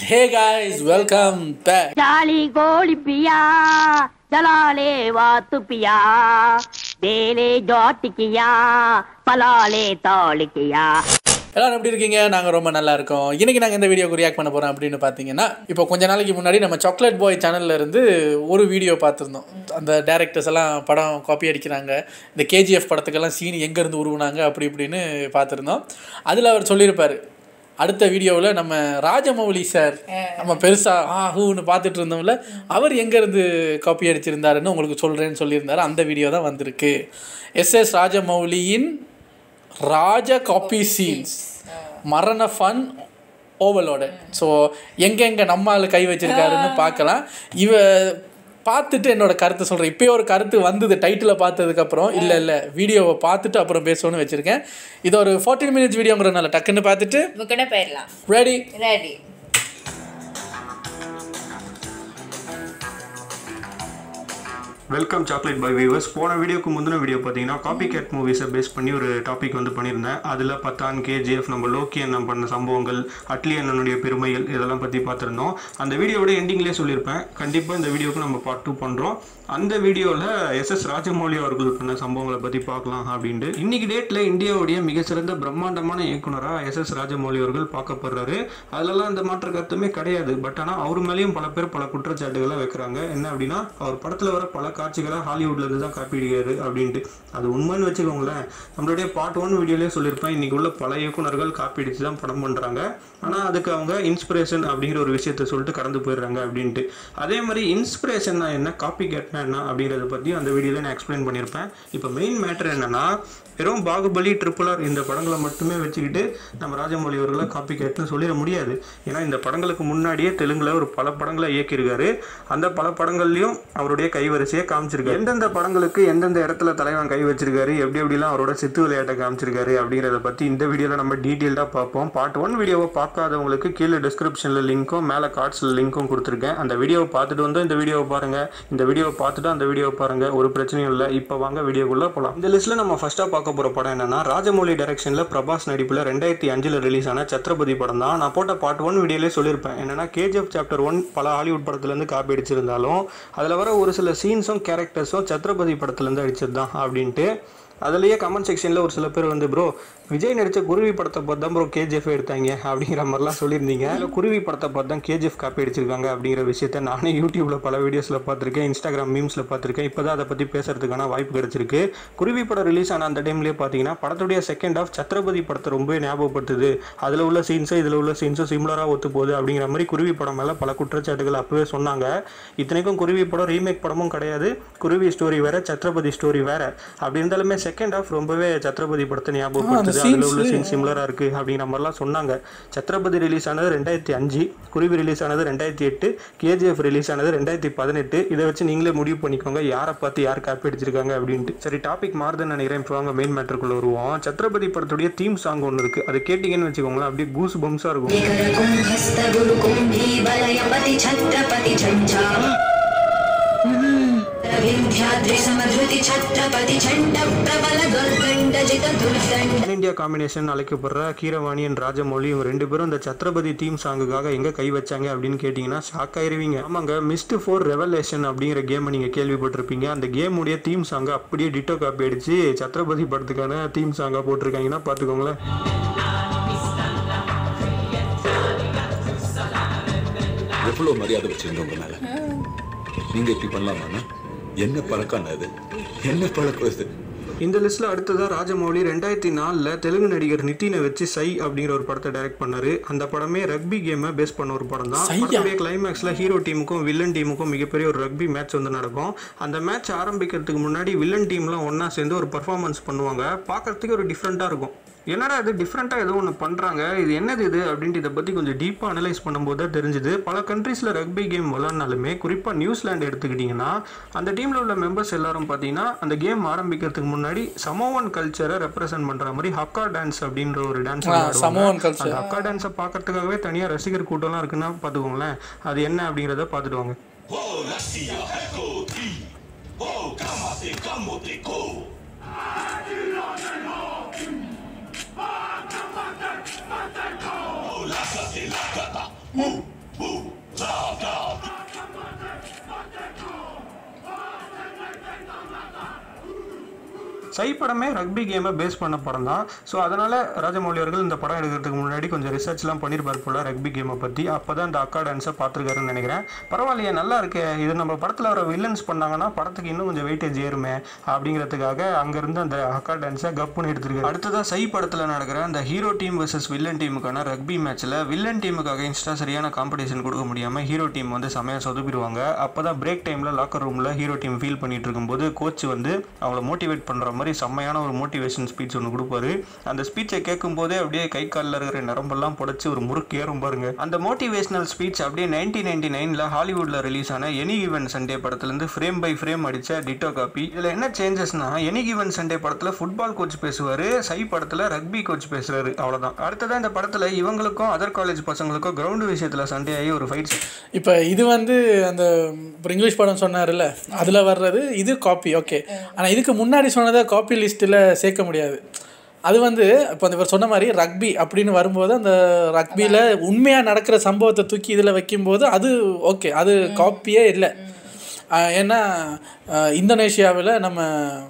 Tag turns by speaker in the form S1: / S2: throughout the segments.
S1: ஹே guys welcome back
S2: ಜಾಲಿ ಗೋಳಿ ಪಿಯಾ ಜಲಾಲೆ ವಾತು ಪಿಯಾ ಬೇಲೆ ಜಾಟಿಕಿಯಾ ಪಲಾಲೆ ತಾಳಿಕಿಯಾ
S1: எல்லாரும் எப்படி இருக்கீங்க நாங்கள் ரொம்ப நல்லா இருக்கோம் இன்னைக்கு நாங்கள் இந்த வீடியோக்கு ரியாக்ட் பண்ண போகிறோம் அப்படின்னு பார்த்தீங்கன்னா இப்போ கொஞ்ச நாளைக்கு முன்னாடி நம்ம சாக்லேட் பாய் சேனல்ல இருந்து ஒரு வீடியோ பார்த்துருந்தோம் அந்த டேரக்டர்ஸ் எல்லாம் படம் காப்பி அடிக்கிறாங்க இந்த கேஜிஎஃப் படத்துக்கெல்லாம் சீன் எங்கேருந்து உருவுனாங்க அப்படி இப்படின்னு பார்த்துருந்தோம் அதில் அவர் சொல்லியிருப்பார் அடுத்த வீடியோவில் நம்ம ராஜமௌலி சார் நம்ம பெருசாக ஆ ஹூன்னு பார்த்துட்டு இருந்தோம்ல அவர் எங்கேருந்து காப்பி அடிச்சிருந்தாருன்னு உங்களுக்கு சொல்கிறேன்னு சொல்லியிருந்தாரு அந்த வீடியோ தான் வந்திருக்கு எஸ்எஸ் ராஜமௌலியின் ராஜ காப்பி சீன்ஸ் மரண ஃபன் ஓவலோட ஸோ எங்கெங்கே நம்ம ஆளு கை வச்சிருக்காருன்னு பார்க்கலாம் இவ பார்த்துட்டு என்னோட கருத்தை சொல்கிறேன் இப்போயே ஒரு கருத்து வந்தது டைட்டில் பார்த்ததுக்கப்புறம் இல்லை இல்லை வீடியோவை பார்த்துட்டு அப்புறம் பேசணும்னு வச்சுருக்கேன் இது ஒரு ஃபார்ட்டின் மினிட்ஸ் வீடியோங்கிறனால டக்குன்னு பார்த்துட்டு
S3: முக்கட போயிடலாம்
S1: ready
S3: ready
S4: welcome chocolate pie viewers போன வீடியோக்கு முந்தின வீடியோ பார்த்தீங்கன்னா காப்பி கேட் மூவிஸை பேஸ் பண்ணி ஒரு டாபிக் வந்து பண்ணியிருந்தேன் அதில் பத்தான் கேஜிஎஃப் நம்ம லோக்கி அண்ணன் பண்ண சம்பவங்கள் அட்லி அண்ணனுடைய பெருமைகள் இதெல்லாம் பற்றி பார்த்துருந்தோம் அந்த வீடியோவோட எண்டிங்லேயே சொல்லியிருப்பேன் கண்டிப்பாக இந்த வீடியோக்கு நம்ம பார்ட் டூ பண்ணுறோம் அந்த வீடியோவில் எஸ்எஸ் ராஜமௌலி அவர்கள் பண்ண சம்பவங்களை பற்றி பார்க்கலாம் அப்படின்ட்டு இன்னைக்கு டேட்டில் இந்தியாவுடைய மிகச்சிறந்த பிரம்மாண்டமான இயக்குனராக எஸ்எஸ் ராஜமௌலி அவர்கள் பார்க்கப்படுறாரு அதிலெல்லாம் இந்த மாற்று கருத்துமே கிடையாது பட் ஆனால் அவர் மேலேயும் பல பேர் பல குற்றச்சாட்டுகளை வைக்கிறாங்க என்ன அப்படின்னா அவர் படத்தில் வர பல காட்சிகளை ஹாலிவுட்ல இருந்து தான் காப்பி அடிக்கிறாரு அப்படின்ட்டு அது உண்மைன்னு வச்சுக்கோங்களேன் நம்மளுடைய பார்ட் ஒன் வீடியோலேயே சொல்லியிருப்பேன் இன்னைக்கு உள்ள பல இயக்குனர்கள் காப்பி அடிச்சு தான் படம் பண்ணுறாங்க ஆனால் அதுக்கு அவங்க இன்ஸ்பிரேஷன் அப்படிங்கிற ஒரு விஷயத்த சொல்லிட்டு கடந்து போயிடுறாங்க அப்படின்ட்டு அதே மாதிரி இன்ஸ்பிரேஷன்னா என்ன காப்பி கேட்னா என்ன அப்படிங்கிறத பற்றி அந்த வீடியோவில் நான் எக்ஸ்பிளைன் பண்ணியிருப்பேன் இப்போ மெயின் மேட்டர் என்னன்னா வெறும் பாகுபலி ட்ரிபிள் ஆர் இந்த படங்களை மட்டுமே வச்சுக்கிட்டு நம்ம ராஜமௌழி அவர்களை காப்பி கேட்னு சொல்லிட முடியாது ஏன்னா இந்த படங்களுக்கு முன்னாடியே தெலுங்குல ஒரு பல படங்களை இயக்கியிருக்காரு அந்த பல படங்கள்லையும் அவருடைய கைவரிசையை காமிச்சிருக்காரு எந்தெந்த படங்களுக்கு எந்தெந்த இடத்துல தலைவன் கை வச்சிருக்காரு எப்படி எப்படிலாம் அவரோட சித்து விளையாட்டை காமிச்சிருக்காரு அப்படிங்கிறத பற்றி இந்த வீடியோவில் நம்ம டீட்டெயில்டாக பார்ப்போம் பார்ட் ஒன் வீடியோவை பார்க்காதவங்களுக்கு கீழே டிஸ்கிரிப்ஷனில் லிங்க்கும் மேலே கார்ட்ஸில் லிங்க்கும் கொடுத்துருக்கேன் அந்த வீடியோவை பார்த்துட்டு வந்து இந்த வீடியோவை பாருங்கள் இந்த வீடியோவை பார்த்துட்டு அந்த வீடியோவை பாருங்கள் ஒரு பிரச்சனையும் இல்லை இப்போ வாங்க வீடியோக்குள்ளே போகலாம் இந்த லிஸ்ட்டில் நம்ம ஃபஸ்ட்டாக பார்க்க போகிற படம் என்னன்னா ராஜமௌழி டைரக்ஷனில் பிரபாஸ் நடிப்பில் ரெண்டாயிரத்தி அஞ்சில் ரிலீஸ் ஆன சத்ரபதி படம் தான் நான் போட்ட பார்ட் ஒன் வீடியோலே சொல்லியிருப்பேன் என்னன்னா கேஜிஎஃப் சாப்டர் ஒன் பல ஹாலிவுட் படத்துலேருந்து காப்பி அடிச்சிருந்தாலும் அதில் வர ஒரு சில சீன்ஸும் கேரக்டர்ஸும் சத்ரபதி படத்துலேருந்து அடிச்சது தான் அப்படின்ட்டு அதுலேயே கமெண்ட் செக்ஷனில் ஒரு சில பேர் வந்து ப்ரோ விஜய் நடித்த குருவி படத்தை பார்த்து தான் ப்ரோ கேஜிஎஃப் எடுத்தாங்க அப்படிங்கிற மாதிரிலாம் சொல்லியிருந்தீங்க இல்லை குருவி படத்தை பார்த்து தான் கேஜிஎஃப் காப்பி அடிச்சிருக்காங்க அப்படிங்கிற விஷயத்த நானே யூடியூப்பில் பல வீடியோஸில் பார்த்துருக்கேன் இன்ஸ்டாகிராம் மீம்ஸில் பார்த்துருக்கேன் இப்போ தான் அதை பற்றி பேசுறதுக்கான வாய்ப்பு கிடைச்சிருக்கு குருவி படம் ரிலீஸ் ஆன அந்த டைம்லேயே பார்த்தீங்கன்னா படத்துடைய செகண்ட் ஆஃப் சத்ரபதி படத்தை ரொம்பவே ஞாபகப்படுத்துது அதில் உள்ள சீன்ஸும் இதில் உள்ள சீன்ஸும் சிமிலராக ஒத்து போகுது அப்படிங்கிற மாதிரி குருவி படம் மேலே பல குற்றச்சாட்டுகள் அப்போவே சொன்னாங்க இத்தனைக்கும் குருவி படம் ரீமேக் படமும் கிடையாது குருவி ஸ்டோரி வேற சத்ரபதி ஸ்டோரி வேற அப்படி இருந்தாலுமே செகண்ட் ஆஃப் ரொம்பவே சத்ரபதி படத்தை ஞாபகப்படுத்துது அதில் உள்ள சீன் சிமிலராக இருக்குது அப்படிங்கிற மாதிரிலாம் சொன்னாங்க சத்ரபதி ரிலீஸ் ஆனது ரெண்டாயிரத்தி அஞ்சு குருவி ரிலீஸ் ஆனது ரெண்டாயிரத்தி எட்டு கேஜிஎஃப் ரிலீஸ் ஆனது ரெண்டாயிரத்தி பதினெட்டு இதை வச்சு நீங்களே முடிவு பண்ணிக்கோங்க யாரை பார்த்து யார் காப்பி அடிச்சிருக்காங்க அப்படின்ட்டு சரி டாபிக் மாறுதுன்னு நினைக்கிறேன் இப்போ வாங்க மெயின் மேட்டருக்குள்ள வருவோம் சத்ரபதி படத்துடைய தீம் சாங் ஒன்று இருக்குது அது கேட்டிங்கன்னு வச்சுக்கோங்களேன் அப்படியே கூஸ் பம்ஸாக இருக்கும்
S5: कुम्भस्तगुरुकुम्भीबलयपति छत्रपति झञ्झा विन्ध्याद्रिसमधृति छत्रपति झण्ड प्रबल दुर्गण्डजित दुर्दण्ड
S4: பேன் இந்தியா காம்பினேஷன் அழைக்கப்படுற கீரவாணி அண்ட் ராஜமௌழி இவங்க ரெண்டு பேரும் இந்த சத்ரபதி தீம் சாங்குக்காக எங்க கை வச்சாங்க அப்படின்னு கேட்டிங்கன்னா ஷாக் ஆயிருவீங்க ஆமாங்க மிஸ்ட் ஃபோர் ரெவலேஷன் அப்படிங்கிற கேமை நீங்க கேள்விப்பட்டிருப்பீங்க அந்த கேமுடைய தீம் சாங்கை அப்படியே டிட்டோ காப்பி அடிச்சு சத்ரபதி படத்துக்கான தீம் சாங்கா போட்டிருக்காங்கன்னா பார்த்துக்கோங்களேன்
S6: எவ்வளோ மரியாதை வச்சிருந்தவங்க மேல நீங்க இப்படி பண்ணலாமா என்ன பழக்கம் அது என்ன பழக்கம் இது
S4: இந்த லிஸ்ட்ல அடுத்ததா ராஜமௌழி ரெண்டாயிரத்தி நாலில் தெலுங்கு நடிகர் நிதினை வச்சு சை அப்படிங்கிற ஒரு படத்தை டைரக்ட் பண்ணாரு அந்த படமே ரக்பி கேமை பேஸ் பண்ண ஒரு படம் தான்
S1: சையா?
S4: படத்துடைய கிளைமேக்ஸ்ல ஹீரோ டீமுக்கும் வில்லன் டீமுக்கும் மிகப்பெரிய ஒரு ரக்பி மேட்ச் வந்து நடக்கும் அந்த மேட்ச் ஆரம்பிக்கிறதுக்கு முன்னாடி வில்லன் டீம்லாம் ஒண்ணா சேர்ந்து ஒரு பர்ஃபார்மன்ஸ் பண்ணுவாங்க பார்க்கறதுக்கு ஒரு டிஃப்ரெண்ட்டாக இருக்கும் என்னடா இது டிஃப்ரெண்ட்டாக ஏதோ ஒன்று பண்ணுறாங்க இது என்னது இது அப்படின்ட்டு இதை பற்றி கொஞ்சம் டீப்பாக அனலைஸ் பண்ணும்போது தான் தெரிஞ்சுது பல கண்ட்ரீஸில் ரக்பி கேம் விளாட்னாலுமே குறிப்பாக நியூசிலாந்து எடுத்துக்கிட்டிங்கன்னா அந்த டீமில் உள்ள மெம்பர்ஸ் எல்லாரும் பார்த்தீங்கன்னா அந்த கேம் ஆரம்பிக்கிறதுக்கு முன்னாடி சமோவன் கல்ச்சரை ரெப்ரசென்ட் பண்ணுற மாதிரி ஹக்கா டான்ஸ் அப்படின்ற ஒரு டான்ஸ்
S1: சமோவன் culture.
S4: அந்த ஹக்கா டான்ஸை பார்க்கறதுக்காகவே தனியாக ரசிகர் கூட்டம்லாம் இருக்குன்னா பார்த்துக்கோங்களேன் அது என்ன அப்படிங்கிறத பார்த்துட்டு வாங்க சை படமே ரக்பி கேமை பேஸ் பண்ண படம் தான் ஸோ அதனால ராஜமௌலி அவர்கள் இந்த படம் எடுக்கிறதுக்கு முன்னாடி கொஞ்சம் ரிசர்ச்லாம் பண்ணியிருப்பார் போல ரக்பி கேமை பற்றி அப்போ தான் இந்த அக்கா டான்ஸை பார்த்துருக்காருன்னு நினைக்கிறேன் பரவாயில்லையே நல்லா இருக்கு இது நம்ம படத்தில் வர வில்லன்ஸ் பண்ணாங்கன்னா படத்துக்கு இன்னும் கொஞ்சம் வெயிட்டேஜ் ஏறுமே அப்படிங்கிறதுக்காக அங்கேருந்து அந்த அக்கா டான்ஸை கப்புன்னு எடுத்திருக்காரு அடுத்ததாக சை படத்தில் நடக்கிற அந்த ஹீரோ டீம் வர்சஸ் வில்லன் டீமுக்கான ரக்பி மேட்ச்சில் வில்லன் டீமுக்கு அகைன்ஸ்டாக சரியான காம்படிஷன் கொடுக்க முடியாமல் ஹீரோ டீம் வந்து செமையாக சொதப்பிடுவாங்க அப்போ தான் பிரேக் டைமில் லாக்கர் ரூமில் ஹீரோ டீம் ஃபீல் பண்ணிட்டு இருக்கும்போது கோச் வந்து அவங்கள மோட்டிவேட் பண்ணுற மாதிரி செம்மையான ஒரு மோட்டிவேஷன் ஸ்பீச் ஒன்று கொடுப்பாரு அந்த ஸ்பீச்சை கேட்கும் போதே அப்படியே கை காலில் இருக்கிற நரம்பெல்லாம் புடைச்சி ஒரு முறுக்கு ஏறும் பாருங்க அந்த மோட்டிவேஷனல் ஸ்பீச் அப்படியே நைன்டீன் நைன்டி நைனில் ஹாலிவுட்டில் ரிலீஸ் ஆன எனி கிவன் சண்டே படத்துலேருந்து ஃப்ரேம் பை ஃப்ரேம் அடித்த டிட்டோ காப்பி இதில் என்ன சேஞ்சஸ்னா எனி கிவன் சண்டே படத்தில் ஃபுட்பால் கோச் பேசுவார் சை படத்தில் ரக்பி கோச் பேசுறாரு அவ்வளோதான் அடுத்ததான் இந்த படத்தில் இவங்களுக்கும் அதர் காலேஜ் பசங்களுக்கும் கிரவுண்டு விஷயத்தில் சண்டே ஆகி ஒரு ஃபைட்
S1: இப்போ இது வந்து அந்த இப்போ இங்கிலீஷ் படம் சொன்னார்ல அதில் வர்றது இது காப்பி ஓகே ஆனால் இதுக்கு முன்னாடி சொன்னதை காப்பி லிஸ்ட்டில் சேர்க்க முடியாது அது வந்து இப்போ அந்த இவர் சொன்ன மாதிரி ரக்பி அப்படின்னு வரும்போது அந்த ரக்பியில் உண்மையாக நடக்கிற சம்பவத்தை தூக்கி இதில் வைக்கும்போது அது ஓகே அது காப்பியே இல்லை ஆஹ் ஏன்னா ஆஹ் இந்தோனேஷியாவில் நம்ம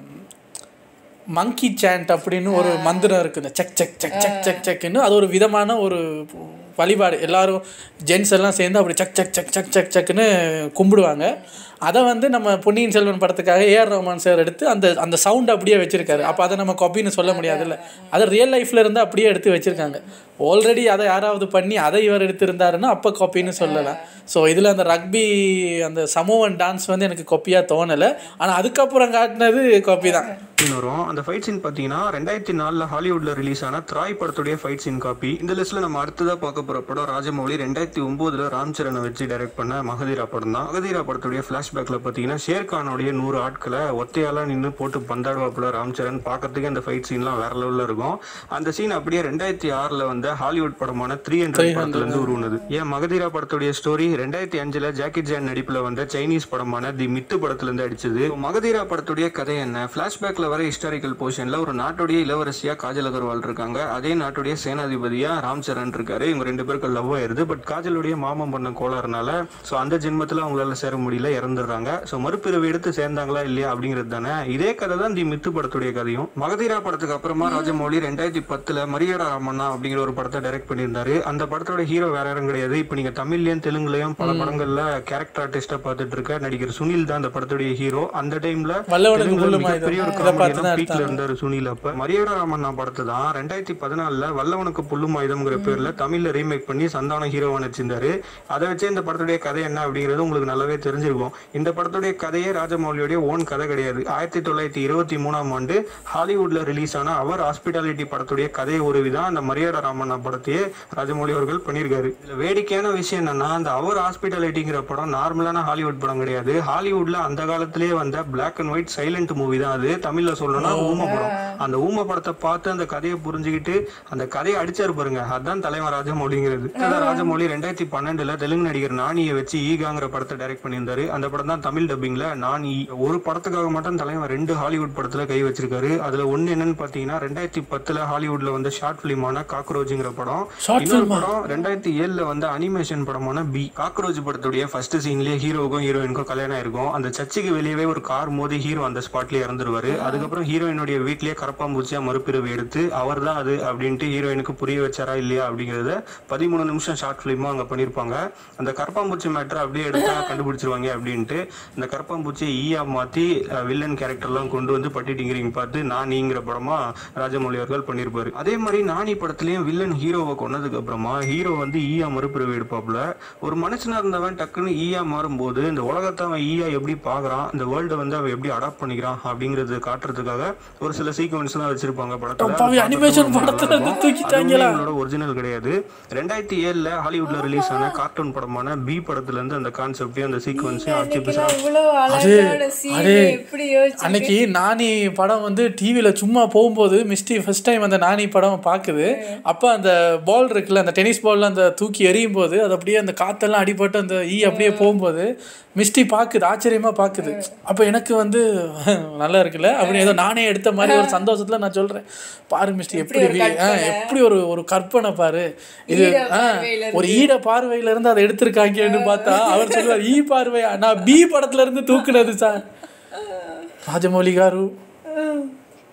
S1: மங்கி சாண்ட் அப்படின்னு ஒரு மந்திரம் இருக்குது check check check check check செக்னு அது ஒரு விதமான ஒரு வழிபாடு எல்லாரும் ஜென்ஸ் எல்லாம் சேர்ந்து அப்படி சக் சக் சக் சக் சக் சக்குன்னு கும்பிடுவாங்க அதை வந்து நம்ம பொன்னியின் செல்வன் படத்துக்காக ஏஆர் ரஹ்மான் சார் எடுத்து அந்த அந்த சவுண்ட் அப்படியே வச்சிருக்காரு அப்போ அதை நம்ம காப்பின்னு சொல்ல முடியாதுல்ல அதை ரியல் லைஃப்ல இருந்து அப்படியே எடுத்து வச்சிருக்காங்க ஆல்ரெடி அதை யாராவது பண்ணி அதை இவர் எடுத்திருந்தாருன்னா அப்போ காப்பின்னு சொல்லலாம் ஸோ இதில் அந்த ரக்பி அந்த சமோவன் டான்ஸ் வந்து எனக்கு காப்பியாக தோணலை ஆனால் அதுக்கப்புறம் காட்டினது காப்பி தான்
S4: சீன் வரும் அந்த ஃபைட் சீன் பார்த்தீங்கன்னா ரெண்டாயிரத்தி நாலில் ஹாலிவுட்ல ரிலீஸ் ஆன த்ராய் படத்துடைய ஃபைட் சீன் காப்பி இந்த லிஸ்ட்ல நம்ம அடுத்ததாக பார்க்க போகிற படம் ராஜமௌலி ரெண்டாயிரத்தி ஒம்போதுல ராம் சரனை வச்சு டைரக்ட் பண்ண மகதீரா படம் தான் மகதீரா படத்துடைய ஃப்ளாஷ்பேக்கில் பார்த்தீங்கன்னா ஷேர்கானுடைய நூறு ஆட்களை ஒத்தையால நின்று போட்டு பந்தாடுவாப்புல ராம் சரண் பார்க்கறதுக்கு அந்த ஃபைட் சீன்லாம் வேற லெவலில் இருக்கும் அந்த சீன் அப்படியே ரெண்டாயிரத்தி ஆறில் வந்த ஹாலிவுட் படமான த்ரீ ஹண்ட்ரட் படத்துலேருந்து உருவானது ஏன் மகதீரா படத்துடைய ஸ்டோரி ரெண்டாயிரத்தி அஞ்சுல ஜாக்கி ஜான் நடிப்புல வந்த சைனீஸ் படமான தி மித்து படத்துல இருந்து அடிச்சது மகதீரா படத்துடைய கதை என்ன பிளாஷ்பேக்ல வர ஹிஸ்டாரிக்கல் போர்ஷன்ல ஒரு நாட்டுடைய இளவரசியா காஜல் அகர்வால் இருக்காங்க அதே நாட்டுடைய சேனாதிபதியா ராம் சரண் இருக்காரு இவங்க ரெண்டு பேருக்கு லவ் ஆயிருது பட் காஜலுடைய மாமன் பண்ண கோளாறுனால ஸோ அந்த ஜென்மத்துல அவங்களால சேர முடியல இறந்துடுறாங்க ஸோ மறுபிறவி எடுத்து சேர்ந்தாங்களா இல்லையா அப்படிங்கிறது தானே இதே கதை தான் தி மித்து படத்துடைய கதையும் மகதீரா படத்துக்கு அப்புறமா ராஜமௌலி ரெண்டாயிரத்தி பத்துல மரியாடா ராமண்ணா அப்படிங்கிற ஒரு படத்தை டைரக்ட் பண்ணியிருந்தாரு அந்த படத்தோட ஹீரோ வேற யாரும் கிடையாது இப்போ நீங்க தமிழ்லயும் தெலுங்குலயும் பல படங்கள்ல கேரக்டர் ஆர்டிஸ்டா பார்த்துட்டு இருக்க நடிகர் சுனில் தான் அந்த படத்துடைய ஹீரோ அந்த டைம்ல
S1: வல்லவனுக்கு
S4: தெலுங்குல
S1: புல்லுமா இது.
S4: மிகப்பெரிய ஒரு
S1: இதை பார்த்து தான்
S4: காமெடியான பீக்ல
S1: எடுத்தாங்க.
S4: இருந்தாரு சுனில் அப்ப மரியாடா ராமண்ணா படத்தை தான் ரெண்டாயிரத்தி பதினாலுல வல்லவனுக்கு புல்லும் ஆயுதம்ங்கிற பேர்ல தமிழ்ல ரீமேக் பண்ணி சந்தான ஹீரோவா நடிச்சிருந்தாரு அதை வச்சு இந்த படத்துடைய கதை என்ன அப்படிங்கிறது உங்களுக்கு நல்லாவே தெரிஞ்சிருக்கும் இந்த படத்துடைய கதையே ராஜமௌலியோடைய ஓன் கதை கிடையாது ஆயிரத்தி தொள்ளாயிரத்தி இருபத்தி மூணாம் ஆண்டு ஹாலிவுட்ல ரிலீஸ் ஆன அவர் ஹாஸ்பிட்டாலிட்டி படத்துடைய கதை உருவி தான் அந்த மரியாதை ராமண்ணா படத்தையே ராஜமௌலி அவர்கள் பண்ணியிருக்காரு இதுல வேடிக்கையான விஷயம் என்னன்னா அந்த அவர் ஹாஸ்பிட்டாலிட்டிங்கிற படம் நார்மலான ஹாலிவுட் படம் கிடையாது ஹாலிவுட்ல அந்த காலத்திலேயே வந்த black and white silent movie தான் அது தமிழ்ல சொல்லணும்னா ஊம படம் அந்த ஊம படத்தை பார்த்து அந்த கதையை புரிஞ்சுக்கிட்டு அந்த கதையை அடிச்சாரு பாருங்க அதான் தலைவன் ராஜமௌலிங்கிறது அதான் ராஜமௌலி ரெண்டாயிரத்தி பன்னெண்டுல தெலுங்கு நடிகர் நானியை வச்சு ஈகாங்கிற படத்தை டைரக்ட் பண்ணியிருந்தாரு அந்த படம் தான் தமிழ் டப்பிங்ல நானி ஒரு படத்துக்காக மட்டும் தலைவன் ரெண்டு ஹாலிவுட் படத்துல கை வச்சிருக்காரு அதுல ஒண்ணு என்னன்னு பாத்தீங்கன்னா ரெண்டாயிரத்தி பத்துல ஹாலிவுட்ல வந்த ஷார்ட் பிலிமான காக்ரோஜ்ங்கிற படம்
S1: Short
S4: இன்னொரு
S1: film ஆ?
S4: படம் ரெண்டாயிரத்தி ஏழுல வந்த அனிமேஷன் படமான பி காக்ரோச் படத்துடைய ஃபர்ஸ்ட் சீன்லயே ஹீரோவுக்கும் ஹீரோயினுக்கும் கல்யாணம் இருக்கும் அந்த சர்ச்சுக்கு வெளியவே ஒரு கார் மோதி ஹீரோ அந்த ஸ்பாட்லயே இறந்துருவாரு அதுக்கப்புறம் ஹீரோயினுடைய வீட்லயே கரப்பாம்பூச்சியா மறுபிறவி எடுத்து அவர் தான் அது அப்படின்ட்டு ஹீரோயினுக்கு புரிய வச்சாரா இல்லையா அப்படிங்கறத பதிமூணு நிமிஷம் ஷார்ட் பிலிமா அங்க பண்ணிருப்பாங்க அந்த கரப்பாம்பூச்சி மேட்டர் அப்படியே எடுத்தா கண்டுபிடிச்சிருவாங்க அப்படின்ட்டு இந்த கரப்பாம்பூச்சியை ஈயா மாத்தி வில்லன் கேரக்டர்லாம் கொண்டு வந்து பட்டி டிங்கிரிங் பார்த்து நான் நீங்கிற படமா ராஜமௌலி அவர்கள் பண்ணியிருப்பாரு அதே மாதிரி நானி படத்துலயும் வில்லன் ஹீரோவை கொன்னதுக்கு அப்புறமா ஹீரோ வந்து ஈயா மறுபிறவி எடுப்பாப்புல ஒரு மனுஷனா இருந்தவன் டக்குன்னு ஈயா மாறும்போது இந்த உலகத்தை அவன் ஈயா எப்படி பாக்குறான் இந்த வேர்ல்டை வந்து அவன் எப்படி அடாப்ட் பண்ணிக்கிறான் அப்படிங்கறது காட்டுறதுக்காக ஒரு சில சீக்வன்ஸ் எல்லாம் வச்சிருப்பாங்க படத்துல
S1: அப்பாவி, animation படத்துல இருந்து தூக்கிட்டாங்களா?
S4: ஒரிஜினல் கிடையாது ரெண்டாயிரத்தி ஏழுல ஹாலிவுட்ல ரிலீஸ் ஆன கார்ட்டூன் படமான பி படத்துல இருந்து அந்த கான்செப்டையும் அந்த சீக்வன்ஸையும் ஆட்சி
S3: அன்னைக்கு
S4: பேசுறாங்க
S3: நான் இவ்வளவு
S1: அது
S3: அழகான சீன்
S1: அடே
S3: எப்படி யோசிச்சு
S1: அன்னைக்கு நானி படம் வந்து டிவியில் சும்மா போகும்போது மிஸ்டி ஃபர்ஸ்ட் டைம் அந்த நானி படம் பார்க்குது அப்போ அந்த பால் இருக்குல்ல அந்த டென்னிஸ் பால்ல அந்த தூக்கி எறியும் போது அது அப்படியே அந்த காத்தெல்லாம் அடிபட்டு அந்த ஈ அப்படியே போகும்போது மிஸ்டி பார்க்குது ஆச்சரியமா பார்க்குது அப்போ எனக்கு வந்து நல்லா இருக்குல்ல அப்படி ஏதோ நானே எடுத்த மாதிரி ஒரு சந்தோஷத்துல நான் சொல்றேன் பாரு மிஸ்டி எப்படி
S3: ஒரு
S1: வி- ஆ,
S3: கற்பனை.
S1: எப்படி ஒரு ஒரு கற்பனை பாரு இது
S3: ஈட
S1: ஆ,
S3: பார்வையில
S1: ஒரு ஈட பார்வையில இருந்து அதை எடுத்திருக்காங்கன்னு பார்த்தா அவர் சொல்லுவார் ஈ பார்வையா நான் பி படத்துல இருந்து தூக்குனது சார் రాజమౌళి గారు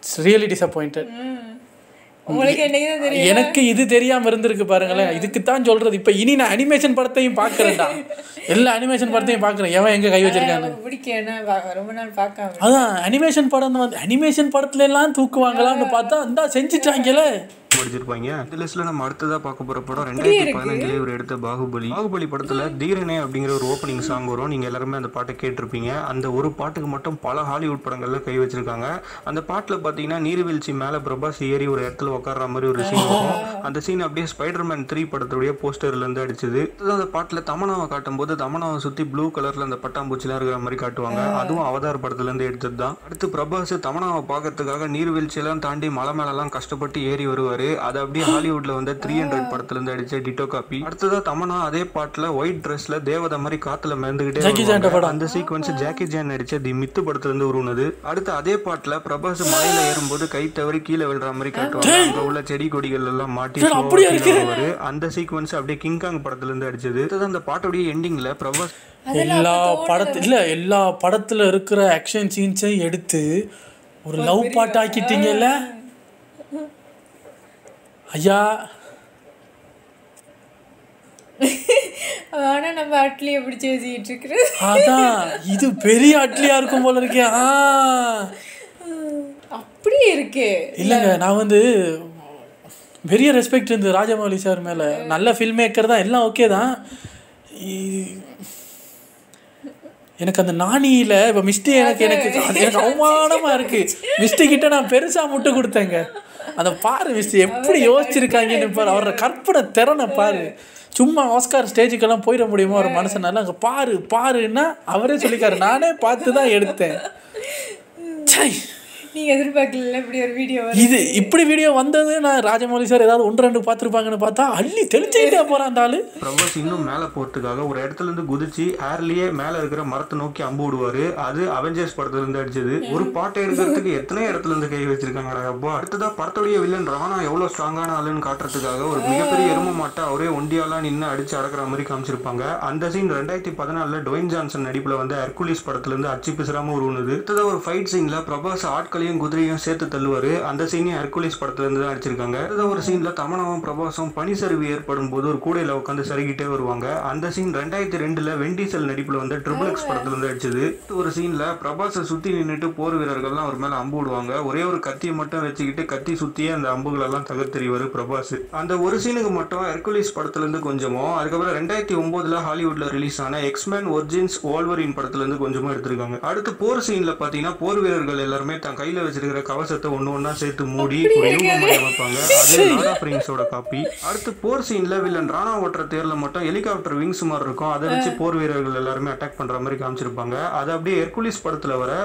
S1: இட்ஸ் ரியலி டிசப்பாயிண்டட்
S3: உங்களுக்கு என்னைக்கு தான் தெரியும்
S1: எனக்கு இது தெரியாம இருந்திருக்கு பாருங்களேன் இதுக்கு தான் சொல்றது இப்ப இனி நான் அனிமேஷன் படத்தையும் பார்க்கறேன்டா எல்லா அனிமேஷன் படத்தையும் பார்க்கறேன் எவன் எங்க கை வச்சிருக்கான்னு
S3: எனக்கு பிடிக்கும் என்ன பா- ரொம்ப நாள் பார்க்காம
S1: அதான் அனிமேஷன் படம் வந்து அனிமேஷன் படத்துல எல்லாம் தூக்குவாங்களான்னு பார்த்தா இந்தா செஞ்சுட்டாங்களே
S4: அடிச்சிருப்பாங்க இந்த லிஸ்ட்ல நம்ம அடுத்ததா பார்க்க போற படம் ரெண்டாயிரத்தி பதினஞ்சுல இவர் எடுத்த பாகுபலி பாகுபலி படத்துல தீரனே அப்படிங்கிற ஒரு ஓப்பனிங் சாங் வரும் நீங்க எல்லாருமே அந்த பாட்டை கேட்டிருப்பீங்க அந்த ஒரு பாட்டுக்கு மட்டும் பல ஹாலிவுட் படங்கள்ல கை வச்சிருக்காங்க அந்த பாட்டுல பாத்தீங்கன்னா நீர்வீழ்ச்சி மேல பிரபாஸ் ஏறி ஒரு இடத்துல உட்கார்ற மாதிரி ஒரு சீன் வரும் அந்த சீன் அப்படியே ஸ்பைடர்மேன் த்ரீ படத்துடைய போஸ்டர்ல இருந்து அடிச்சது அடுத்தது அந்த பாட்டுல தமனாவை காட்டும் போது தமனாவை சுத்தி ப்ளூ கலர்ல அந்த பட்டாம்பூச்சிலாம் இருக்கிற மாதிரி காட்டுவாங்க அதுவும் அவதார் படத்துல இருந்து எடுத்தது தான் அடுத்து பிரபாஸ் தமனாவை பார்க்கறதுக்காக நீர்வீழ்ச்சியெல்லாம் தாண்டி மலை மேலெல்லாம் கஷ்டப்பட்டு ஏறி வருவாரு அதை அப்படியே ஹாலிவுட்ல வந்து த்ரீ ஹண்ட்ரட் படத்துல இருந்து அடிச்ச டிட்டோ காப்பி அடுத்ததா தமனா அதே பாட்டுல ஒயிட் ட்ரெஸ்ல தேவதை மாதிரி காத்துல மிதந்துகிட்டே
S1: ஜாக்கி சான்ட
S4: வருவாங்க.
S1: படம்.
S4: அந்த சீக்வன்ஸ் ஜாக்கி ஜான் நடிச்ச தி மித்து படத்துல இருந்து உருவுனது அடுத்து அதே பாட்டுல பிரபாஸ் மலையில ஏறும்போது கை தவறி கீழே விழுற மாதிரி காட்டுவாங்க அங்க உள்ள செடி கொடிகள் எல்லாம் மாட்டி
S1: டேய்,
S4: slow-ஆ
S1: அப்படியா
S4: கீழே
S1: இருக்கு?
S4: வருவாரு. அந்த சீக்வன்ஸ் அப்படியே கிங்காங் படத்துல இருந்து அடிச்சது அடுத்தது அந்த பாட்டோடைய எண்டிங்ல பிரபாஸ்
S1: எல்லா படத்து இல்ல எல்லா படத்துல இருக்கிற ஆக்ஷன் சீன்ஸையும் எடுத்து ஒரு லவ் பாட்டு ஆக்கிட்டீங்கல்ல ஐயா
S3: ஆனா நம்ம அட்லியை பிடிச்சி பேசிக்கிட்டு இருக்கிறது
S1: அதான் இது பெரிய அட்லியா இருக்கும் போல இருக்கே ஆ
S3: அப்படி இருக்கு
S1: இல்லைங்க நான் வந்து பெரிய ரெஸ்பெக்ட் இருந்தது ராஜமௌலி சார் மேலே நல்ல ஃபில்ம் மேக்கர் தான் எல்லாம் ஓகே தான் இ- எனக்கு அந்த நாணியில் இப்போ மிஸ்டி எனக்கு எனக்கு அது எனக்கு அவமானமாக இருக்குது மிஸ்டி கிட்ட நான் பெருசாக முட்டு கொடுத்தேங்க அதை பாரு மிஸ்டி எப்படி யோசிச்சிருக்காங்கன்னு பாரு அவரோட கற்பனை திறனை பாரு சும்மா ஆஸ்கார் ஸ்டேஜுக்கெல்லாம் போயிட முடியுமா ஒரு மனுஷனால அங்கே பாரு பாருன்னா அவரே சொல்லிக்காரு நானே பார்த்து தான் எடுத்தேன் சை
S3: நீங்க எதிர்பார்க்கல இப்படி ஒரு வீடியோ
S1: இது இப்படி வீடியோ வந்தது நான் ராஜமௌலி சார் ஏதாவது ஒன்று ரெண்டு பார்த்துருப்பாங்கன்னு பார்த்தா அள்ளி தெளிச்சுக்கிட்டே போகிறான் அந்த ஆளு
S4: பிரபாஸ் இன்னும் மேலே போகிறதுக்காக ஒரு இடத்துல இருந்து குதிச்சு ஏர்லயே மேலே இருக்கிற மரத்தை நோக்கி அம்பு விடுவாரு அது அவெஞ்சர்ஸ் படத்துல இருந்து அடிச்சது ஒரு பாட்டை எடுக்கிறதுக்கு எத்தனை இடத்துல இருந்து கை வச்சிருக்காங்க அப்போ அடுத்ததா படத்துடைய வில்லன் ராணா எவ்வளவு ஸ்ட்ராங்கான ஆளுன்னு காட்டுறதுக்காக ஒரு மிகப்பெரிய எரும மாட்டை அவரே ஒண்டியாலாம் நின்று அடிச்சு அடக்குற மாதிரி காமிச்சிருப்பாங்க அந்த சீன் ரெண்டாயிரத்தி பதினாலுல டொயின் ஜான்சன் நடிப்புல வந்து ஹெர்குலிஸ் படத்துல இருந்து அச்சு பிசுறாம உருவுனது அடுத்ததா ஒரு ஃபைட் சீன்ல பிரபாஸ் ஆட்களையும் குதிரையும் சேர்த்து தள்ளுவாரு அந்த சீனையும் ஹெர்குலிஸ் படத்துல இருந்து தான் அடிச்சிருக்காங்க அடுத்ததா ஒரு சீன்ல தமனாவும் பிரபாசும் பனிச்சரிவு ஏற்படும் போது ஒரு கூடையில உட்காந்து சருகிட்டே வருவாங்க அந்த சீன் ரெண்டாயிரத்தி ரெண்டுல வெண்டிசல் நடிப்புல வந்து ட்ரிபிள் எக்ஸ் படத்துல இருந்து அடிச்சது அடுத்து ஒரு சீன்ல பிரபாஸை சுத்தி நின்னுட்டு போர் வீரர்கள்லாம் அவர் மேல அம்பு விடுவாங்க ஒரே ஒரு கத்தியை மட்டும் வச்சுக்கிட்டு கத்தி சுத்தியே அந்த அம்புகள் எல்லாம் தகர்த்தெறிவாரு பிரபாஸ் அந்த ஒரு சீனுக்கு மட்டும் ஹெர்குலிஸ் படத்துல இருந்து கொஞ்சமும் அதுக்கப்புறம் ரெண்டாயிரத்தி ஒன்பதுல ஹாலிவுட்ல ரிலீஸ் ஆன எக்ஸ்மேன் ஒரிஜின்ஸ் ஓல்வரின் படத்துல இருந்து கொஞ்சமா எடுத்திருக்காங்க அடுத்து போர் சீன்ல பாத்தீங்கன்னா போர் வீரர்கள் எல்லாருமே தன் கையில வச்சிருக்கிற கவசத்தை ஒண்ணு ஒண்ணா சேர்த்து மூடி ஒரு யூகம் மாதிரி அமைப்பாங்க அது லார்ட் ஆஃப் ரிங்ஸோட காப்பி அடுத்து போர் சீன்ல வில்லன் ராணா ஓட்டுற தேர்ல மட்டும் ஹெலிகாப்டர் விங்ஸ் மாதிரி இருக்கும் அதை வச்சு போர் வீரர்கள் எல்லாருமே அட்டாக் பண்ற மாதிரி காமிச்சிருப்பாங்க அது அப்படியே ஹெர்குலிஸ் படத்துல வர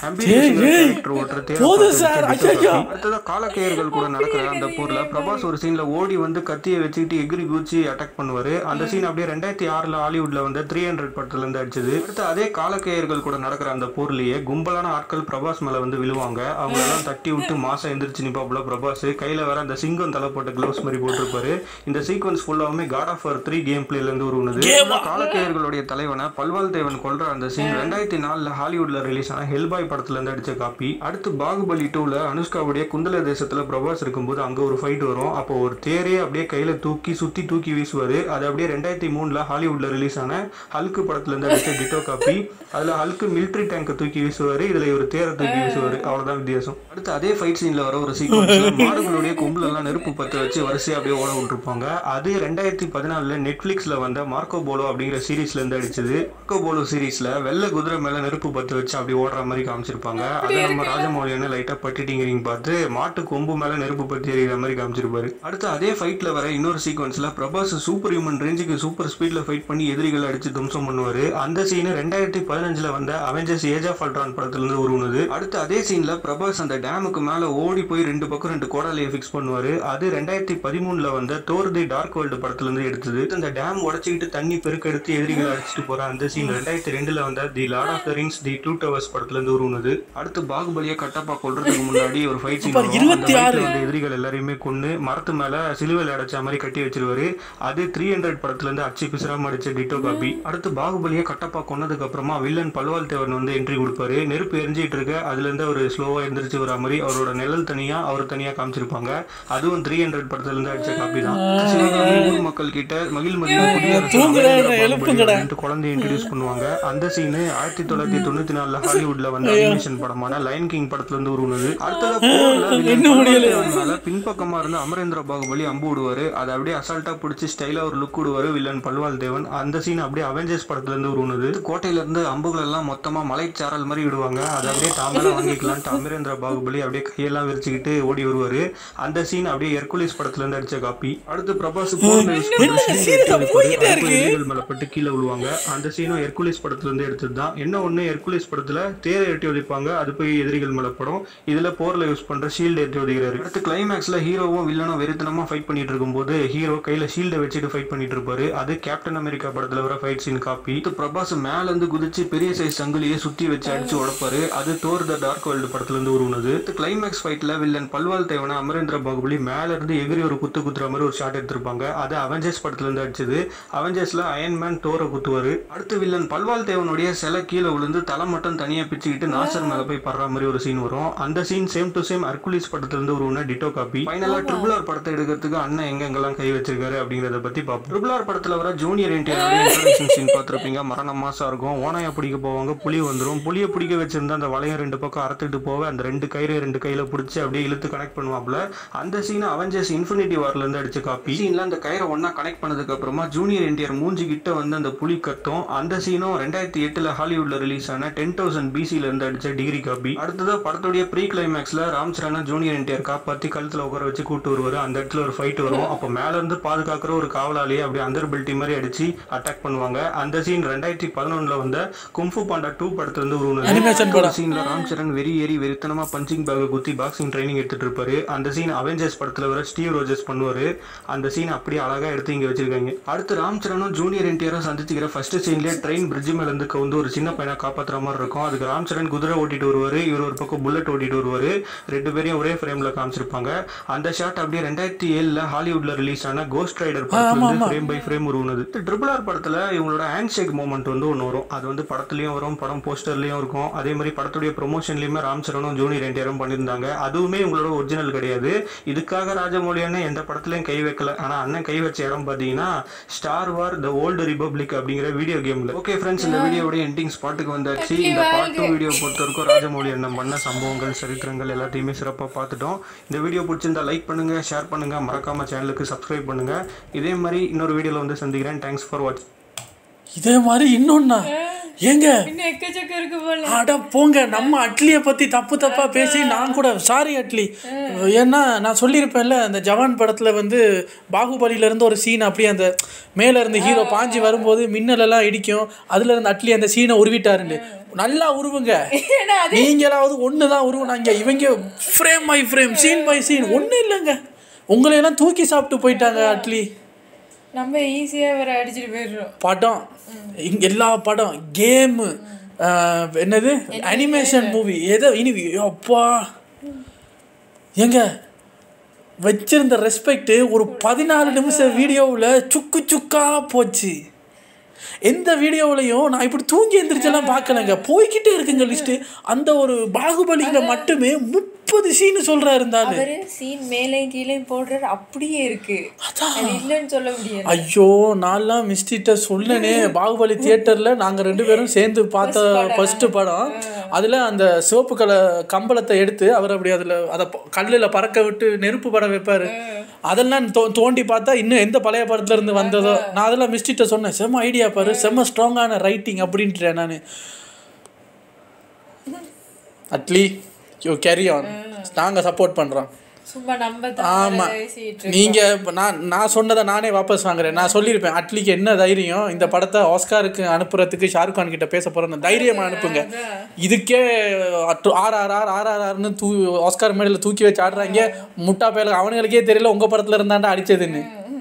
S4: கேரக்டர் ஓட்டுற தேர்
S1: போதும் சார், ஐயையோ.
S4: அடுத்ததா காலக்கையர்கள் கூட நடக்கிற அந்த போர்ல பிரபாஸ் ஒரு சீன்ல ஓடி வந்து கத்தியை வச்சுக்கிட்டு எகிரி குச்சி அட்டாக் பண்ணுவாரு அந்த சீன் அப்படியே ரெண்டாயிரத்தி ஆறுல ஹாலிவுட்ல வந்து த்ரீ ஹண்ட்ரட் படத்துல இருந்து அடிச்சது அடுத்து அதே காலக்கையர்கள் கூட நடக்கிற அந்த போர்லயே கும்பலான ஆட்கள் பிரபாஸ் மேல வந்து விழுவாங்க அவங்க எல்லாம் தட்டி விட்டு மாசம் எந்திரிச்சு நிப்பாப்புல பிரபாஸ் கையில வேற அந்த சிங்கம் தலை போட்ட கிளவுஸ் மாதிரி போட்டிருப்பாரு இந்த சீக்வன்ஸ் ஃபுல்லாவுமே God of War three game பிளேல இருந்து உருவுனது காலக்கையர்களுடைய தலைவனை பல்வால் தேவன் கொல்ற அந்த சீன் ரெண்டாயிரத்தி நாலுல ஹாலிவுட்ல ரிலீஸ் ஆன ஹெல்பாய் படத்துல இருந்து அடிச்ச காப்பி அடுத்து பாகுபலி டூல அனுஷ்காவுடைய குந்தல தேசத்துல பிரபாஸ் இருக்கும்போது அங்க ஒரு ஃபைட் வரும் அப்போ ஒரு தேரே அப்படியே கையில தூக்கி சுத்தி தூக்கி வீசுவாரு அது அப்படியே ரெண்டாயிரத்தி மூணுல ஹாலிவுட்ல ரிலீஸ் ஆன ஹல்கு படத்துல இருந்து அடிச்ச டிட்டோ காப்பி அதுல ஹல்கு மிலிட்டரி டேங்கை தூக்கி வீசுவாரு இதுல ஒரு தேரை தூக்கி வீசுவாரு அவ்வளவுதான் வித்தியாசம் அடுத்து அதே ஃபைட் சீன்ல வர ஒரு சீக்வன்ஸ்ல மாடுகளுடைய கொம்புல எல்லாம் நெருப்பு பத்த வச்சு வரிசையா அப்படியே ஓட விட்டுருப்பாங்க அது ரெண்டாயிரத்தி பதினாலுல நெட்ஃபிளிக்ஸ்ல வந்த மார்க்கோ போலோ அப்படிங்கிற சீரிஸ்ல இருந்து அடிச்சது மார்க்கோ போலோ சீரிஸ்ல வெள்ளை குதிரை மேல நெருப்பு பத்த வச்சு அப்படி ஓடுற மாதிரி காமிச்சிருப்பாங்க அதை நம்ம ராஜமௌலியான லைட்டா பட்டிட்டிங்கிறீங்க பார்த்து மாட்டு கொம்பு மேல நெருப்பு பத்தி எறிகிற மாதிரி காமிச்சிருப்பாரு அடுத்து அதே ஃபைட்ல வர இன்னொரு சீக்வன்ஸ்ல பிரபாஸ் சூப்பர் ஹியூமன் ரேஞ்சுக்கு சூப்பர் ஸ்பீட்ல ஃபைட் பண்ணி எதிரிகளை அடிச்சு தும்சம் பண்ணுவாரு அந்த சீன் ரெண்டாயிரத்தி பதினஞ்சுல வந்த அவெஞ்சர்ஸ் ஏஜ் ஆஃப் அல்ட்ரான் படத்துல இருந்து உருவுனது அடுத்து அதே சீன்ல பிரபாஸ் அந்த டேமுக்கு மேல ஓடி போய் ரெண்டு பக்கம் ரெண்டு கோடாலியை ஃபிக்ஸ் பண்ணுவாரு அது ரெண்டாயிரத்தி பதிமூணுல வந்த தோர் தி டார்க் வேர்ல்டு படத்துல இருந்து எடுத்தது அந்த டேம் உடச்சிக்கிட்டு தண்ணி பெருக்கெடுத்து எதிரிகளை அடிச்சுட்டு போற அந்த சீன் ரெண்டாயிரத்தி ரெண்டுல வந்த the lord of the rings the two towers படத்துல இருந்து உருவுனது அடுத்து பாகுபலியை கட்டப்பா கொல்றதுக்கு முன்னாடி ஒரு ஃபைட் சீன்
S1: அப்ப 26
S4: அந்த எதிரிகள் எல்லாரையுமே கொன்னு மரத்து மேல சிலுவையில் அடைச்ச மாதிரி கட்டி வச்சிருவாரு அது த்ரீ ஹண்ட்ரட் படத்துல இருந்து அச்சு பிசுறாம அடிச்ச டிட்டோ காப்பி அடுத்து பாகுபலியை கட்டப்பா கொன்னதுக்கு அப்புறமா வில்லன் பல்வால் தேவன் வந்து என்ட்ரி கொடுப்பாரு நெருப்பு எரிஞ்சிட்டு இருக்க அதுல இருந்து ஒரு ஸ்லோ ஸ்லோவாக எந்திரிச்சு வர மாதிரி அவரோட நிழல் தனியாக அவர் தனியாக காமிச்சிருப்பாங்க அதுவும் த்ரீ ஹண்ட்ரட் படத்துலேருந்து அடிச்ச காப்பி தான் சிவகாமி ஊர் மக்கள் கிட்ட மகிழ்மதி
S1: தூங்குறேன், எழுப்புங்கடா.
S4: குழந்தைய இன்ட்ரடியூஸ் பண்ணுவாங்க அந்த சீனு ஆயிரத்தி தொள்ளாயிரத்தி தொண்ணூத்தி நாலுல ஹாலிவுட்ல வந்த அனிமேஷன் படமான லைன் கிங் படத்துல இருந்து உருவானது அடுத்தது போர்ல வில்லன்
S1: இன்னும் முடியல.
S4: பல்வாழ்தேவனால பின்பக்கமா இருந்து அமரேந்திர பாகுபலி அம்பு விடுவாரு அதை அப்படியே அசால்ட்டா பிடிச்சி ஸ்டைலா ஒரு லுக் விடுவாரு வில்லன் பல்வாள் தேவன் அந்த சீன் அப்படியே அவெஞ்சர்ஸ் படத்துல இருந்து உருவானது கோட்டையில இருந்து அம்புகள் எல்லாம் மொத்தமா மலைச்சாரல் மாதிரி விடுவாங்க அதை அப்படியே தாமரை வாங்கிக்கலான்ட்டு அமரேந்திர பாகுபலி அப்படியே கையெல்லாம் விரிச்சுக்கிட்டு ஓடி வருவாரு அந்த சீன் அப்படியே ஹெர்குலிஸ் படத்துல இருந்து அடிச்ச காப்பி அடுத்து பிரபாஸ் போர்ல யூஸ் பண்ற shield எடுத்து வைப்பாரு. அதுக்கு எதிரிகள் மேல பட்டு கீழே விழுவாங்க அந்த சீனும் ஹெர்குலிஸ் படத்துல இருந்து எடுத்தது தான் என்ன ஒண்ணு ஹெர்குலிஸ் படத்துல தேரை எட்டி ஒழிப்பாங்க அது போய் எதிரிகள் மேல படும் இதுல போர்ல யூஸ் பண்ற ஷீல்டு எட்டி ஒழிக்கிறாரு அடுத்து கிளைமேக்ஸ்ல ஹீரோவும் வில்லனும் வெறித்தனமா ஃபைட் பண்ணிட்டு இருக்கும்போது ஹீரோ கையில ஷீல்டை வச்சுட்டு ஃபைட் பண்ணிட்டு இருப்பாரு அது கேப்டன் அமெரிக்கா படத்துல வர ஃபைட் சீன் காப்பி அடுத்து பிரபாஸ் மேல இருந்து குதிச்சு பெரிய சைஸ் சங்கிலியை சுத்தி வச்சு அடிச்சு உடைப்பாரு அது தோர் த டார்க் வேர்ல்டு படத்துல இருந்து உருவானது கிளைமேக்ஸ் ஃபைட்ல வில்லன் பல்வால் தேவன அமரேந்திர பாகுபலி மேல இருந்து எகிரி ஒரு குத்து குத்துற மாதிரி ஒரு ஷாட் எடுத்திருப்பாங்க அது அவெஞ்சர்ஸ் படத்துல இருந்து அடிச்சது அவெஞ்சர்ஸ்ல அயன் மேன் தோரை குத்துவாரு அடுத்து வில்லன் பல்வால் தேவனுடைய சிலை கீழே விழுந்து தலை மட்டும் தனியா பிச்சுக்கிட்டு நாசர் மேல போய் படுற மாதிரி ஒரு சீன் வரும் அந்த scene same to same Hercules படத்துல இருந்து உருவான டிட்டோ காப்பி ஃபைனலா ட்ரிபிள் ஆர் படத்தை எடுக்கிறதுக்கு அண்ணன் எங்க எங்கெல்லாம் கை வச்சிருக்காரு அப்படிங்கறத பத்தி பார்ப்போம் ட்ரிபிள் ஆர் படத்துல வர ஜூனியர் என்டிஆர் இன்ட்ரோடக்ஷன் சீன் பார்த்திருப்பீங்க மரண மாசம் இருக்கும் ஓனாய பிடிக்க போவாங்க புலி வந்துரும் புலியை பிடிக்க வச்சிருந்தா அந்த வளையம் ரெண்டு பக்கம் அறுத்துட்டு போக அந்த ரெண்டு கயிறு ரெண்டு கையில பிடிச்சி அப்படியே இழுத்து கனெக்ட் பண்ணுவாப்ல அந்த சீனை அவெஞ்சர்ஸ் இன்ஃபினிட்டி வார்ல இருந்து அடிச்ச காப்பி சீன்ல அந்த கயிறை ஒண்ணா கனெக்ட் பண்ணதுக்கு அப்புறமா ஜூனியர் என்டிஆர் மூஞ்சி கிட்ட வந்து அந்த புலி கத்தும் அந்த சீனும் ரெண்டாயிரத்தி எட்டுல ஹாலிவுட்ல ரிலீஸ் ஆன டென் தௌசண்ட் பிசில இருந்து அடிச்ச டிகிரி காப்பி அடுத்ததா படத்துடைய ப்ரீ கிளைமேக்ஸ்ல ராம் சரணா ஜூனியர் என்டிஆர் காப்பாத்தி கழுத்துல உட்கார வச்சு கூட்டு வருவாரு அந்த இடத்துல ஒரு ஃபைட் வரும் அப்போ மேல இருந்து பாதுகாக்கிற ஒரு காவலாளியை அப்படியே அந்தர் பில்ட்டி மாதிரி அடிச்சு அட்டாக் பண்ணுவாங்க அந்த சீன் ரெண்டாயிரத்தி பதினொன்னுல வந்த கும்ஃபு பாண்டா டூ படத்துல இருந்து உருவானது
S1: Animation படம்.
S4: சீன்ல ராம் சரண் வெறி ஏறி வெறித்தனமா பஞ்சிங் பேக் குத்தி பாக்ஸிங் ட்ரைனிங் எடுத்துட்டு இருப்பாரு அந்த சீன் அவெஞ்சர்ஸ் படத்துல வர ஸ்டீவ் ரோஜர்ஸ் பண்ணுவாரு அந்த சீன் அப்படியே அழகா எடுத்து இங்க வச்சிருக்காங்க அடுத்து ராம் சரணும் ஜூனியர் என்டிஆரும் சந்திச்சுக்கிற ஃபர்ஸ்ட் சீன்லயே ட்ரெயின் பிரிட்ஜ் மேல இருந்து கவுந்து ஒரு சின்ன பையனை காப்பாத்துற மாதிரி இருக்கும் அதுக்கு ராம் சரண் குதிரை ஓட்டிட்டு வருவாரு இவர் ஒரு பக்கம் புல்லட் ஓட்டிட்டு வருவாரு ரெண்டு பேரையும் ஒரே ஃப்ரேம்ல காமிச்சிருப்பாங்க அந்த ஷாட் அப்படியே ரெண்டாயிரத்தி ஏழுல ஹாலிவுட்ல ரிலீஸ் ஆன கோஸ்ட் ரைடர் படத்துல இருந்து ஃப்ரேம் பை ஃப்ரேம் உருவானது ட்ரிபிள் ஆர் படத்துல இவங்களோட ஹேண்ட் ஷேக் மூமெண்ட் வந்து ஒன்று வரும் அது வந்து படத்துலயும் வரும் படம் போஸ்டர்லயும் இருக்கும் அதே மாதிரி படத்துடைய ப்ரொமோஷன்லயுமே ராம் சரணும் ஜூனியர் என்டிஆரும் பண்ணியிருந்தாங்க அதுவுமே இவங்களோட ஒரிஜினல் கிடையாது இதுக்காக ராஜமௌலி அண்ணன் எந்த படத்துலயும் கை வைக்கல ஆனா அண்ணன் கை வச்ச இடம் பாத்தீங்கன்னா star war the old republic அப்படிங்கிற வீடியோ கேம்ல ஓகே ஃப்ரெண்ட்ஸ் இந்த வீடியோட எண்டிங் ஸ்பாட்டுக்கு வந்தாச்சு இந்த பார்ட் டூ வீடியோ பொறுத்த வரைக்கும் ராஜமௌலி அண்ணன் பண்ண சம்பவங்கள் சரித்திரங்கள் எல்லாத்தையுமே சிறப்பாக பார்த்துட்டோம் இந்த வீடியோ பிடிச்சிருந்தா லைக் பண்ணுங்க ஷேர் பண்ணுங்க மறக்காம சேனலுக்கு சப்ஸ்கிரைப் பண்ணுங்க இதே மாதிரி இன்னொரு வீடியோல வந்து சந்திக்கிறேன் தேங்க்ஸ் ஃபார் வாட்ச்
S1: இதே மாதிரி இன்னொன்னா ஏங்க
S3: இன்னும் எக்கச்சக்கம் இருக்கு போல
S1: அட போங்க நம்ம அட்லியை பற்றி தப்பு தப்பாக பேசி நான் கூட சாரி அட்லி ஏன்னா நான் சொல்லியிருப்பேன்ல அந்த ஜவான் படத்தில் வந்து பாகுபலியிலேருந்து ஒரு சீன் அப்படியே அந்த மேலே இருந்து ஹீரோ பாஞ்சு வரும்போது மின்னலெல்லாம் இடிக்கும் அதுல இருந்து அட்லி அந்த சீனை உருவிட்டாருன்னு நல்லா உருவுங்க நீங்களாவது ஒன்று தான் உருவுனாங்க இவங்க frame by frame scene by scene ஒன்றும் இல்லைங்க உங்களையெல்லாம் தூக்கி சாப்பிட்டு போயிட்டாங்க அட்லி
S3: நம்ம ஈஸியா வேற அடிச்சிட்டு போயிடுறோம்
S1: படம் இங்க எல்லா படம் கேமு என்னது அனிமேஷன் மூவி ஏதோ இனி அப்பா ஏங்க வச்சிருந்த ரெஸ்பெக்ட் ஒரு பதினாலு நிமிஷம் வீடியோவில் சுக்கு சுக்கா போச்சு எந்த வீடியோவிலையும் நான் இப்படி தூங்கி எந்திரிச்செல்லாம் பார்க்கலங்க போய்கிட்டே இருக்குங்க லிஸ்ட்டு அந்த ஒரு பாகுபலியில் மட்டுமே முப்பது சீனு சொல்கிறாரு இருந்தாலும்
S3: அவரு சீன் மேலேயும் கீழேயும் போடுறாரு அப்படியே இருக்கு அது இல்லைன்னு சொல்ல முடியாது
S1: ஐயோ நான்லாம் மிஸ்டிட்ட சொல்லனே பாகுபலி தியேட்டரில் நாங்கள் ரெண்டு பேரும் சேர்ந்து பார்த்த ஃபர்ஸ்ட் படம் அதில் அந்த சிவப்பு கலர் கம்பளத்தை எடுத்து அவர் அப்படி அதில் அதை கல்லில் பறக்க விட்டு நெருப்பு படம் வைப்பார் அதெல்லாம் தோ தோண்டி பார்த்தா இன்னும் எந்த பழைய படத்துல இருந்து வந்ததோ நான் அதெல்லாம் மிஸ்டிட்ட சொன்னேன் செம்ம ஐடியா பாரு செம்ம ஸ்ட்ராங்கான ரைட்டிங் அப்படின்ட்டேன் நான் அட்லி யூ கேரி ஆன் நாங்கள் சப்போர்ட் பண்ணுறோம்
S3: சும்மா நம்ம
S1: ஆமா
S3: தான் பேசிட்டு
S1: நீங்க இப்ப நான் நான் சொன்னதை நானே வாபஸ் வாங்குறேன் நான் சொல்லியிருப்பேன் அட்லிக்கு என்ன தைரியம் இந்த படத்தை ஆஸ்காருக்கு அனுப்புறதுக்கு ஷாருக் கான் கிட்ட பேச போறேன்னு தைரியமா அனுப்புங்க இதுக்கே அட்டு- R R R R R ஆர்னு தூ ஆஸ்கார் மேடையில் தூக்கி வச்சு ஆடுறாங்க முட்டா பேல அவனுங்களுக்கே தெரியல உங்க படத்துல இருந்தாண்டா அடிச்சதுன்னு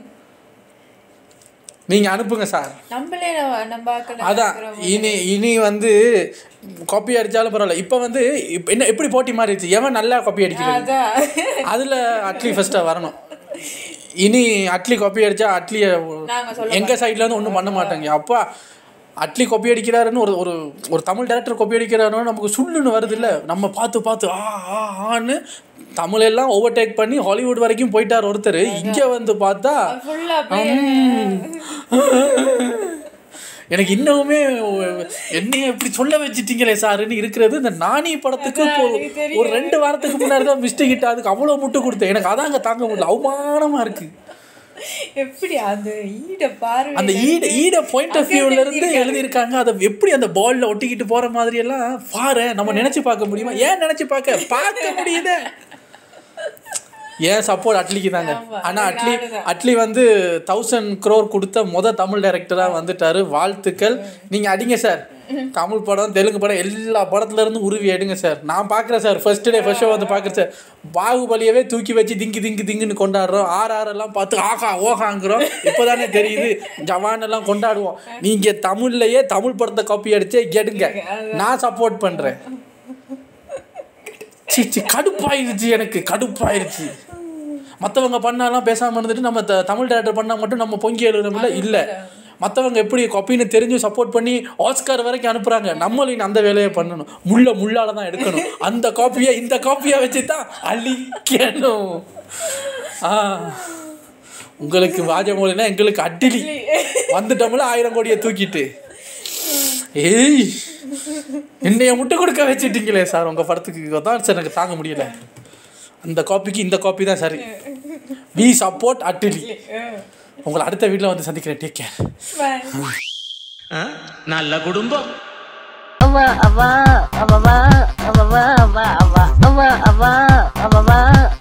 S1: நீங்க அனுப்புங்க சார்
S3: நம்மளே நம்ம நம்ம ஆட்கள்
S1: அதான் இனி இனி வந்து காப்பி அடிச்சாலும் பரவாயில்ல இப்போ வந்து இப்ப என்ன எப்படி போட்டி மாறிடுச்சு எவன் நல்லா காப்பி அடிக்கிறது
S3: அதான்
S1: அதில் அட்லி ஃபர்ஸ்ட்டாக வரணும் இனி அட்லி காப்பி அடிச்சா அட்லியை
S3: நாங்க சொல்ல
S1: எங்கள் சைட்லேருந்து ஒன்றும் பண்ண மாட்டாங்க அப்பா அட்லி கொப்பி அடிக்கிறாருன்னு ஒரு ஒரு ஒரு தமிழ் டேரக்டர் கொப்பி அடிக்கிறாருன்னு நமக்கு சுள்ளுன்னு வருது இல்லை நம்ம பார்த்து பார்த்து ஆ ஆ ஆன்னு தமிழெல்லாம் ஓவர்டேக் பண்ணி ஹாலிவுட் வரைக்கும் போயிட்டார் ஒருத்தர் இங்கே வந்து பார்த்தா
S3: ஃபுல்லா
S1: எனக்கு இன்னமுமே என்னைய இப்படி சொல்ல வச்சிட்டீங்களே சாருன்னு இருக்கிறது இந்த நாணி படத்துக்கு இப்போ
S3: எனக்கு தெரியும்.
S1: ஒரு ரெண்டு வாரத்துக்கு முன்னாடி தான் மிஸ்டேக் கிட்ட அதுக்கு அவ்வளோ முட்டு கொடுத்தேன் எனக்கு அதாங்க தாங்க முடியல அவமானமா இருக்கு
S3: எப்படி அந்த ஈட பார்வை
S1: அந்த ஈட ஈட பாயிண்ட் ஆஃப் வியூல இருந்து எழுதியிருக்காங்க அதை எப்படி அந்த பால்ல ஒட்டிக்கிட்டு போற மாதிரி எல்லாம் பாரு நம்ம நினைச்சு பார்க்க முடியுமா ஏன் நினைச்சு பார்க்க பார்க்க முடியுதே ஏன் சப்போர்ட் அட்லிக்கு தாங்க
S3: ஆமா,
S1: ஆனா
S3: அது
S1: அட்லி
S3: நானுதான்.
S1: அட்லி வந்து தௌசண்ட் க்ரோர் கொடுத்த முத தமிழ் டைரக்டரா வந்துட்டாரு வாழ்த்துக்கள் நீங்க அடிங்க சார் தமிழ் படம் தெலுங்கு படம் எல்லா படத்துல இருந்து உருவி எடுங்க சார் நான் பார்க்குறேன் sir first day first show வந்து பார்க்குறேன் சார் பாகுபலியவே தூக்கி வச்சு திங்கி திங்கி திங்குன்னு கொண்டாடுறோம் ஆர் ஆர் எல்லாம் பார்த்து ஆகா ஓகாங்கிறோம் இப்போதானே தெரியுது ஜவான் எல்லாம் கொண்டாடுவோம் நீங்க தமிழ்லயே தமிழ் படத்தை காப்பி அடிச்சே எடுங்க நான் சப்போர்ட் பண்றேன் சி சி கடுப்பாயிருச்சு எனக்கு கடுப்பாயிருச்சு மற்றவங்க பண்ணாலாம் பேசாமல் இருந்துட்டு நம்ம த- தமிழ் டேரக்டர் பண்ணால் மட்டும் நம்ம பொங்கி எழுதுறோம்ல இல்லை மற்றவங்க எப்படி காப்பின்னு தெரிஞ்சு சப்போர்ட் பண்ணி ஆஸ்கார் வரைக்கும் அனுப்புகிறாங்க நம்மளும் அந்த வேலையை பண்ணணும் முள்ள முள்ளால தான் எடுக்கணும் அந்த காப்பியை இந்த காப்பியை வச்சு தான் அழிக்கணும் ஆ உங்களுக்கு வாஜமொழினா எங்களுக்கு அட்டிலி வந்துட்டோம்ல ஆயிரம் கோடியை தூக்கிட்டு ஏய் என்னைய முட்டை கொடுக்க வச்சிட்டீங்களே சார் உங்கள் படத்துக்கு தான் சார் எனக்கு தாங்க முடியல அந்த காப்பிக்கு இந்த காப்பி தான் சரி வி சப்போர்ட் அட்டிலி உங்களை அடுத்த வீட்டில் வந்து சந்திக்கிறேன் டேக் கேர்
S7: நல்ல குடும்பம்
S2: அவ அவ அவ அவ அவ அவ அவ அவ அவ அவ அவ